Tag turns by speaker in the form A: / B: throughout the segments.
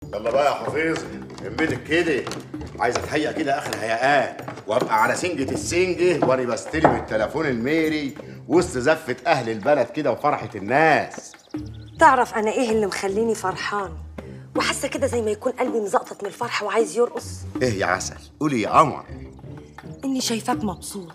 A: يلا بقى يا حفيظي همتك كده عايز اتهيأ كده اخر هيئات وابقى على سنجة السنجة وانا بستلم التليفون الميري وسط زفة اهل البلد كده وفرحة الناس
B: تعرف انا ايه اللي مخليني فرحان وحاسه كده زي ما يكون قلبي مزقطط من الفرح وعايز يرقص
A: ايه يا عسل قولي يا قمر
B: اني شايفاك مبسوط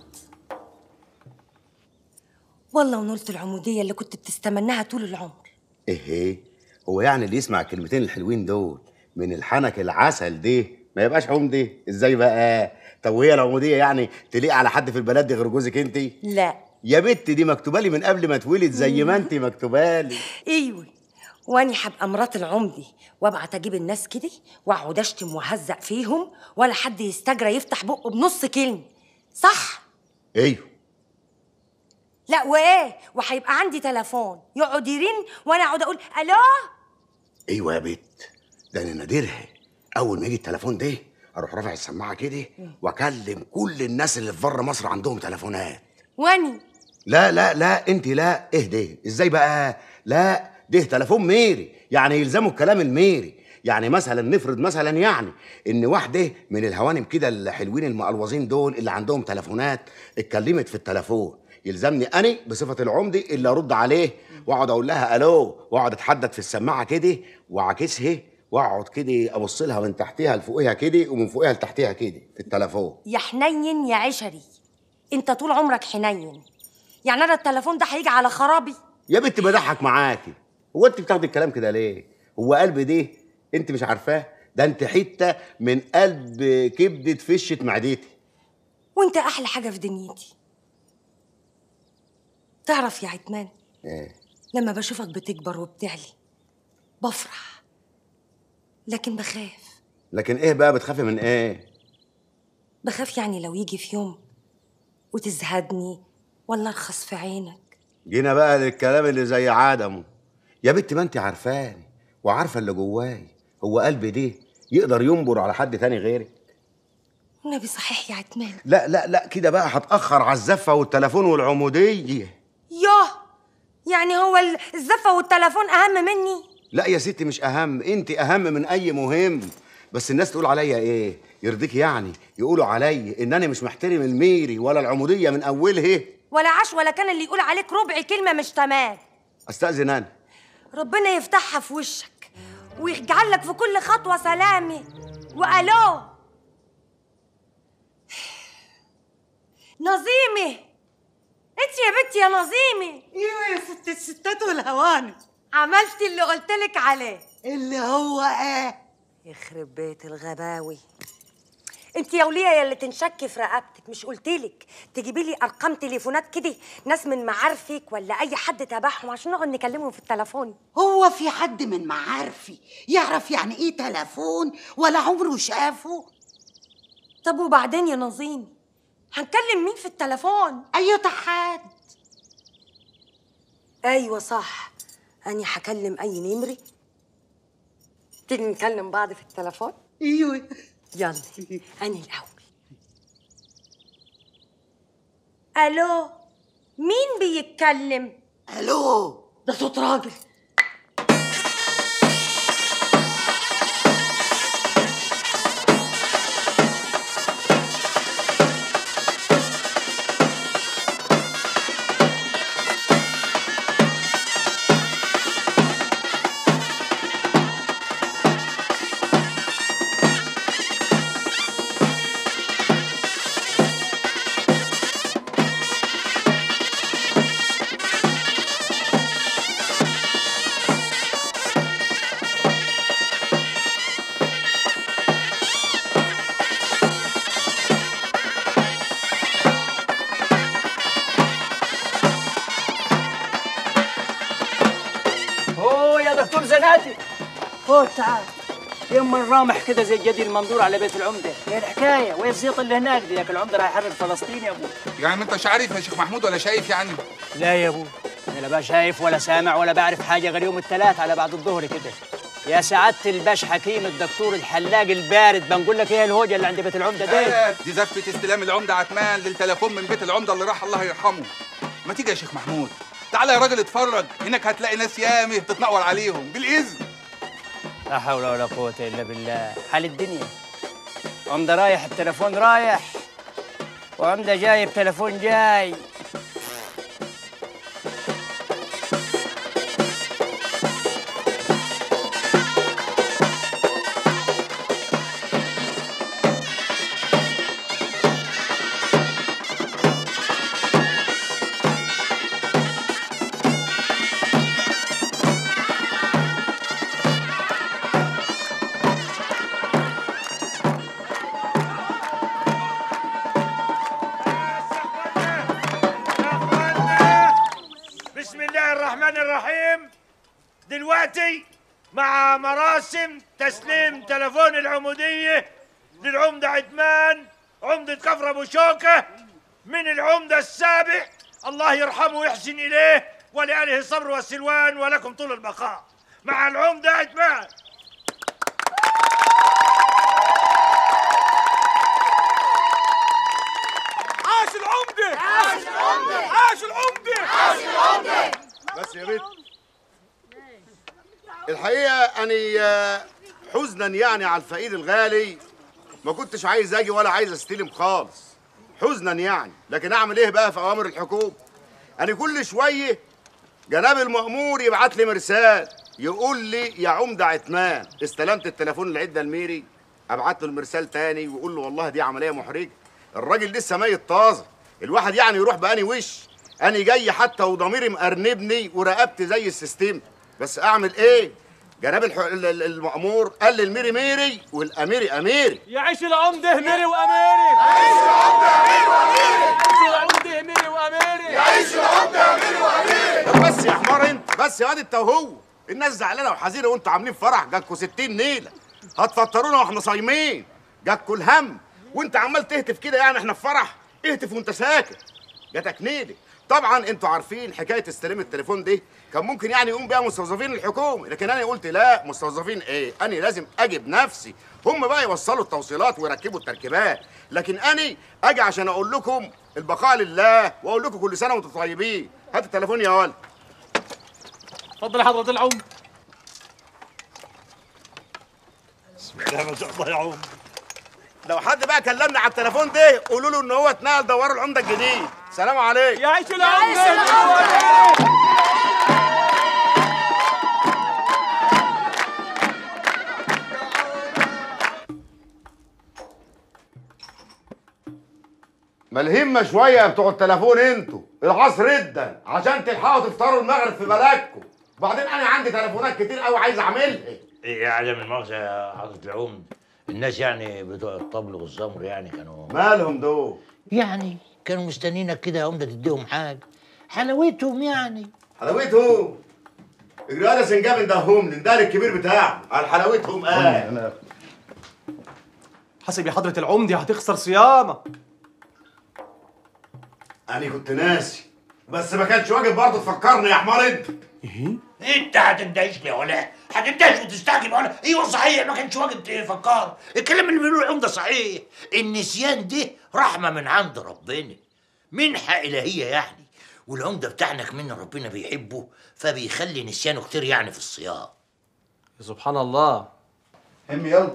B: والله ونلت العموديه اللي كنت بتستمناها طول العمر
A: ايه ايه هو يعني اللي يسمع الكلمتين الحلوين دول من الحنك العسل دي ما يبقاش عمدي ازاي بقى طب وهي العموديه يعني تليق على حد في البلد دي غير جوزك انت
B: لا
A: يا بت دي مكتوبه لي من قبل ما اتولد زي ما انت مكتوبه لي
B: ايوه واني هبقى مرات العمدي وابعت اجيب الناس كده واقعد اشتم واهزق فيهم ولا حد يستجرى يفتح بقه بنص كلمه صح
A: ايوه
B: لا وايه وهيبقى عندي تليفون يقعد يرن وانا اقعد اقول الو
A: ايوه يا بت ده انا نادرها اول ما يجي التليفون ده اروح رافع السماعه كده واكلم كل الناس اللي في بره مصر عندهم تليفونات
B: واني
A: لا لا لا انت لا اهدي ازاي بقى لا ده تليفون ميري يعني يلزمه الكلام الميري يعني مثلا نفرض مثلا يعني ان واحده من الهوانم كده الحلوين المقلوظين دول اللي عندهم تليفونات اتكلمت في التليفون يلزمني اني بصفه العمدي اللي ارد عليه واقعد اقول لها الو واقعد اتحدث في السماعه كده واعكسها واقعد كده ابص لها من تحتها لفوقها كده ومن فوقها لتحتها كده في التليفون
B: يا حنين يا عشري انت طول عمرك حنين يعني انا التليفون ده هيجي على خرابي
A: يا بنت بضحك معاكي هو انت بتاخدي الكلام كده ليه هو قلب ده انت مش عارفاه ده انت حته من قلب كبده فشه معدتي
B: وانت احلى حاجه في دنيتي تعرف يا عتمان
A: ايه
B: لما بشوفك بتكبر وبتعلي بفرح لكن بخاف
A: لكن ايه بقى بتخافي من ايه
B: بخاف يعني لو يجي في يوم وتزهدني ولا ارخص في عينك
A: جينا بقى للكلام اللي زي عدمه يا بنت ما انت عارفاني وعارفه اللي جواي هو قلبي ده يقدر ينبر على حد تاني غيرك
B: والنبي صحيح يا عتمان
A: لا لا لا كده بقى هتاخر على الزفه والتليفون والعموديه
B: ياه يعني هو ال- الزفه والتليفون اهم مني
A: لا يا ستي مش اهم انت اهم من اي مهم بس الناس تقول عليا ايه يرضيك يعني يقولوا عليا ان انا مش محترم الميري ولا العموديه من اولها
B: ولا عاش ولا كان اللي يقول عليك ربع كلمه مش تمام
A: استاذن انا
B: ربنا يفتحها في وشك ويجعل لك في كل خطوه سلامي والو نظيمي انت يا بنتي يا نظيمي
C: ايوه يا ست الستات والهوانم
B: عملتي اللي قلتلك عليه
C: اللي هو ايه
B: يخرب بيت الغباوي انت يا وليه يا اللي تنشكي في رقبتك مش قلتلك تجيبي لي ارقام تليفونات كده ناس من معارفك ولا اي حد تبعهم عشان نقعد نكلمهم في التليفون
C: هو في حد من معارفي يعرف يعني ايه تليفون ولا عمره شافه
B: طب وبعدين يا نظيمي هنكلم مين في التليفون
C: ايوه حد
B: ايوه صح اني هكلم اي نمري تيجي نكلم بعض في التليفون
C: ايوه
B: يلا اني الاول الو مين بيتكلم
C: الو
B: ده صوت راجل
D: هو يا دكتور زناتي فوق تعال يوم الرامح كده زي الجدي المنظور على بيت العمده ايه الحكايه وين الزيط اللي هناك دي لكن العمده راح يحرر فلسطين يا ابو
E: يعني ما انتش عارف يا شيخ محمود ولا شايف يعني
D: لا يا ابو انا لا بقى شايف ولا سامع ولا بعرف حاجه غير يوم الثلاث على بعد الظهر كده يا سعاده الباش حكيم الدكتور الحلاق البارد بنقول لك ايه الهوجه اللي عند بيت العمده دي
E: آه، دي زفه استلام العمده عتمان للتليفون من بيت العمده اللي راح الله يرحمه ما تيجي يا شيخ محمود تعالى يا راجل اتفرج هناك هتلاقي ناس يامه تتنقر عليهم بالاذن
D: لا حول ولا قوة إلا بالله حال الدنيا عمدة رايح التلفون رايح وعمدة جاي التلفون جاي
F: بسم الله الرحمن الرحيم دلوقتي مع مراسم تسليم تلفون العمودية للعمدة عثمان عمدة كفر أبو شوكة من العمدة السابع الله يرحمه ويحسن إليه ولآله الصبر والسلوان ولكم طول البقاء مع العمدة عثمان عاش العمدة عاش العمدة عاش العمدة
A: بس يا بنت الحقيقه انا حزنا يعني على الفقير الغالي ما كنتش عايز اجي ولا عايز استلم خالص حزنا يعني لكن اعمل ايه بقى في اوامر الحكومه انا كل شويه جناب المأمور يبعت لي مرسال يقول لي يا عمده عتمان استلمت التليفون العده الميري ابعت له المرسال تاني ويقول له والله دي عمليه محرجه الراجل لسه ميت طازه الواحد يعني يروح بأني وش انا جاي حتى وضميري مأرنبني ورقبتي زي السيستم بس اعمل ايه جناب الح... ال- ال- المأمور قال لي الميري ميري والاميري اميري
F: يعيش العمدة ميري وأميري يعيش العمدة ميري وأميري يعيش العمدة ميري وأميري
A: طب بس يا حمار انت بس يا واد انت وهو الناس زعلانه وحزينه وانتوا عاملين فرح جاتكوا 60 نيله هتفطرونا واحنا صايمين جاتكوا الهم وانت عمال تهتف كده يعني احنا في فرح اهتف وانت ساكت جاتك نيله طبعا انتوا عارفين حكايه استلام التليفون دي كان ممكن يعني يقوم بيها مستوظفين الحكومه لكن انا قلت لا مستوظفين ايه انا لازم اجي بنفسي هم بقى يوصلوا التوصيلات ويركبوا التركيبات لكن انا اجي عشان اقول لكم البقاء لله واقول لكم كل سنه وانتم طيبين هات التليفون يا ولد
F: اتفضل يا حضرة العمدة بسم الله ما شاء الله يا عمدة
A: لو حد بقى كلمني على التليفون ده قولوا له ان هو اتنقل دوار العمده الجديد سلام عليكم
F: يعيش العمدة
A: ما الهمه شويه يا بتوع التليفون انتوا العصر جدا عشان تلحقوا تفطروا المغرب في بلدكم وبعدين انا عندي تليفونات كتير قوي عايز اعملها
G: ايه يا عدم المؤاخذة يا حضرة العمد الناس يعني بتوع الطبل والزمر يعني كانوا
A: مالهم دول
G: يعني كانوا مستنينك كده يا عمدة تديهم حاجة حلاوتهم يعني
A: حلاوتهم اجري هذا سنجاب اندههم لي ده الكبير بتاعه على حلاوتهم قال
F: حسب يا حضرة العمدة هتخسر صيامك
A: انا كنت ناسي بس ما كانش واجب برضه تفكرني يا حمار انت
G: انت هتندهش لي ولا هتندهش وتستعجل ولا ايوه صحيح ما كانش واجب تفكر الكلام اللي بيقولوه العمدة صحيح النسيان ده رحمة من عند ربنا منحة إلهية يعني والعمدة بتاعنا كمان ربنا بيحبه فبيخلي نسيانه كتير يعني في الصيام
F: سبحان الله
A: هم يلا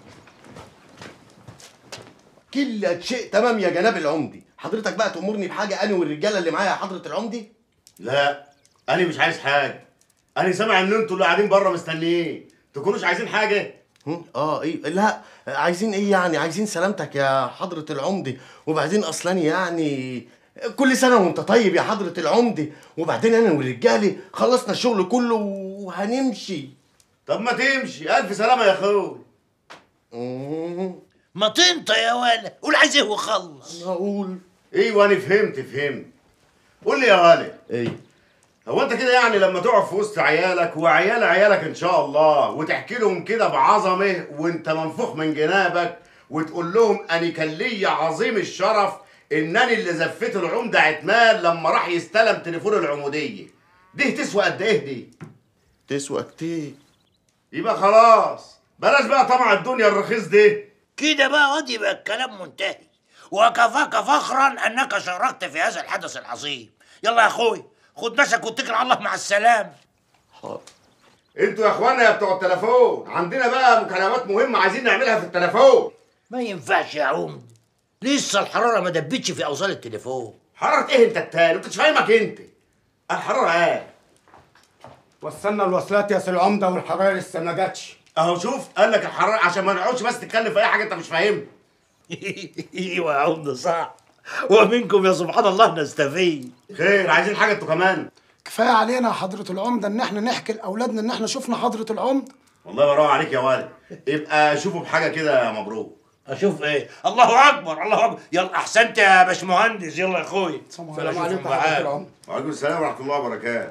A: كل شيء تمام يا جناب العمدي حضرتك بقى تأمرني بحاجة أنا والرجالة اللي معايا يا حضرة العمدي لا أنا مش عايز حاجة أنا سامع إن أنتوا اللي قاعدين بره مستنيين تكونوش عايزين حاجة
H: اه ايه لا عايزين ايه يعني عايزين سلامتك يا حضرة العمدة وبعدين اصلا يعني كل سنة وانت طيب يا حضرة العمدة وبعدين انا والرجالة خلصنا الشغل كله وهنمشي
A: طب ما تمشي ألف سلامة يا أخوي
H: مم،
G: ما تنطى يا ولا قول عايز ايه وخلص
H: اقول
A: أيوة أنا فهمت فهمت قول لي يا غالي
H: ايه
A: هو انت كده يعني لما تقف في وسط عيالك وعيال عيالك ان شاء الله وتحكي لهم كده بعظمه وانت منفوخ من جنابك وتقول لهم اني كان ليا عظيم الشرف انني اللي زفيت العمده عتمان لما راح يستلم تليفون العموديه دي تسوى قد ايه دي
H: تسوى كتير
A: يبقى خلاص بلاش بقى طمع الدنيا الرخيص دي
G: كده بقى واد يبقى الكلام منتهي وكفاك فخرا انك شاركت في هذا الحدث العظيم يلا يا اخوي خد نفسك واتكل على الله مع السلامه
H: حاضر
A: انتوا يا اخوانا يا بتوع التليفون عندنا بقى مكالمات مهمه عايزين نعملها في التليفون
G: ما ينفعش يا عمد لسه الحراره ما دبتش في اوصال التليفون
A: حراره ايه انت التاني كنتش فاهمك انت الحراره ايه
I: وصلنا الوصلات يا سي العمده والحراره لسه ما جاتش
A: اهو شوف قال لك الحراره عشان ما نقعدش بس تتكلم في اي حاجه انت مش فاهمها
G: ايوه يا عمد صح ومنكم يا سبحان الله نستفيد
A: خير عايزين حاجه انتوا كمان
I: كفايه علينا يا حضره العمده ان احنا نحكي لاولادنا ان احنا شفنا حضره العمده
A: والله براء عليك يا والد يبقى شوفوا بحاجه كده يا مبروك
G: اشوف ايه الله اكبر الله اكبر يلا احسنت يا باشمهندس يلا يا اخوي
I: السلام
G: فلا
I: عليكم
G: أشوفهم
I: يا حضره
G: معاك.
I: العمده
A: وعليكم السلام ورحمه الله وبركاته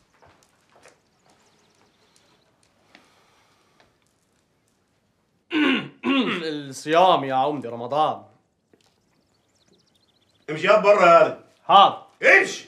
J: الصيام يا عمدي رمضان
A: امشي يا بره يا ولد
J: حاضر
A: امشي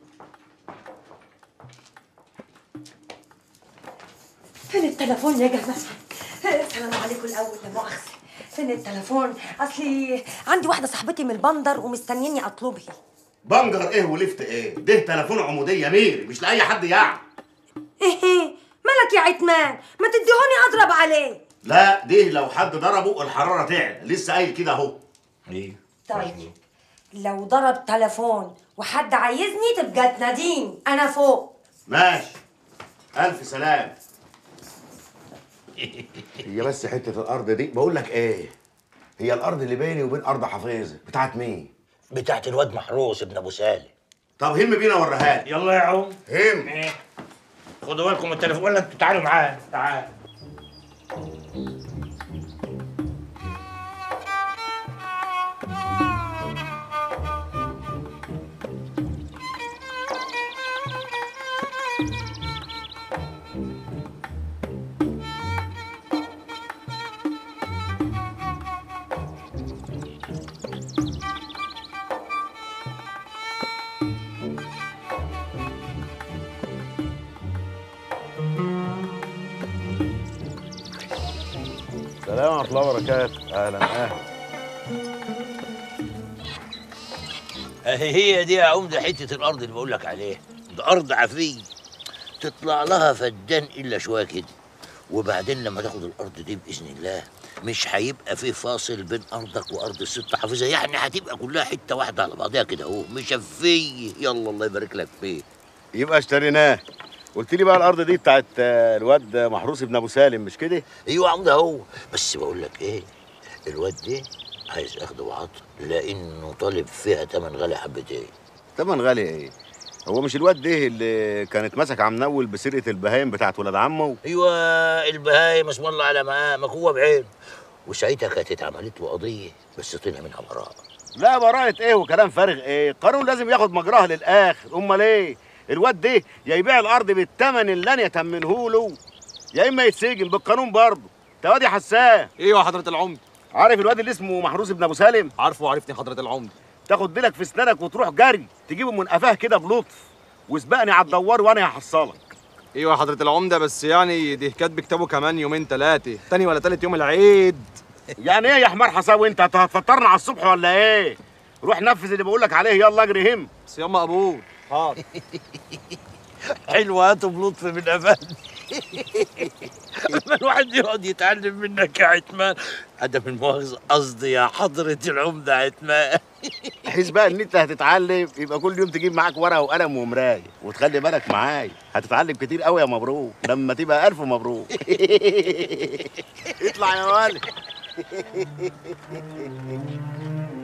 B: فين التليفون يا جماعه السلام عليكم الاول لا مؤاخذه فين التليفون اصلي عندي واحده صاحبتي من البندر ومستنيني اطلبها
A: بنجر ايه ولفت ايه ده تليفون عموديه ميري مش لاي حد يعني
B: ايه مالك يا عتمان ما تديهوني اضرب عليه
A: لا ده لو حد ضربه الحراره تعلى لسه قايل كده اهو
G: ايه
B: طيب لو ضرب تليفون وحد عايزني تبقى تناديني انا فوق
A: ماشي الف سلام هي بس حته الارض دي بقول لك ايه هي الارض اللي بيني وبين ارض حفيظه بتاعت مين
G: بتاعت الواد محروس ابن ابو سالم
A: طب هم بينا وريها لي
G: يلا يا عم
A: هم
G: ايه خدوا بالكم من التليفون ولا انتوا تعالوا معايا تعال
A: سلام ورحمه الله وبركاته اهلا اهلا
G: اهي هي دي يا عمده حته الارض اللي بقول لك عليها ده ارض عفيه تطلع لها فدان الا شويه كده وبعدين لما تاخد الارض دي باذن الله مش هيبقى فيه فاصل بين ارضك وارض الست حافظه يعني هتبقى كلها حته واحده على بعضها كده اهو مشفيه يلا الله يبارك لك فيه
A: يبقى اشتريناه قلت لي بقى الارض دي بتاعت آه، الواد محروس ابن ابو سالم مش كده
G: ايوه يا عمده اهو بس بقول لك ايه الواد ده عايز اخد وعطا لانه طالب فيها تمن غالي حبتين
A: تمن غالي ايه هو مش الواد ده اللي كانت مسك عم نول بسرقه البهايم بتاعت ولاد عمه
G: ايوه البهايم اسم الله على مقامك هو بعينه وساعتها كانت اتعملت له قضيه بس طلع منها براءه
A: لا براءة ايه وكلام فارغ ايه القانون لازم ياخد مجراه للاخر امال ايه الواد ده يا يبيع الارض بالثمن اللي انا يتمنه له يا اما يتسجن بالقانون برضه انت واد يا حسان
J: ايوه حضره العمده
A: عارف الواد اللي اسمه محروس ابن ابو سالم
J: عارفه وعرفتني حضره العمده
A: تاخد ديلك في اسنانك وتروح جري تجيبه من قفاه كده بلطف وسبقني على الدوار وانا هحصلك
J: ايوه حضره العمده بس يعني دي كاتب كتابه كمان يومين ثلاثه تاني ولا تالت يوم العيد
A: يعني ايه يا حمار حساوي انت هت- هتفطرنا على الصبح ولا ايه روح نفذ اللي بقول لك عليه يلا اجري هم
J: صيام مقبول حاضر
G: حلوة بلطف من افندي لما الواحد يقعد يتعلم منك يا عتمان عدم المؤاخذة قصدي يا حضرة العمدة عتمان
A: بحيث بقى ان انت هتتعلم يبقى كل يوم تجيب معاك ورقه وقلم ومرايه وتخلي بالك معايا هتتعلم كتير قوي يا مبروك لما تبقى الف مبروك اطلع يا ولد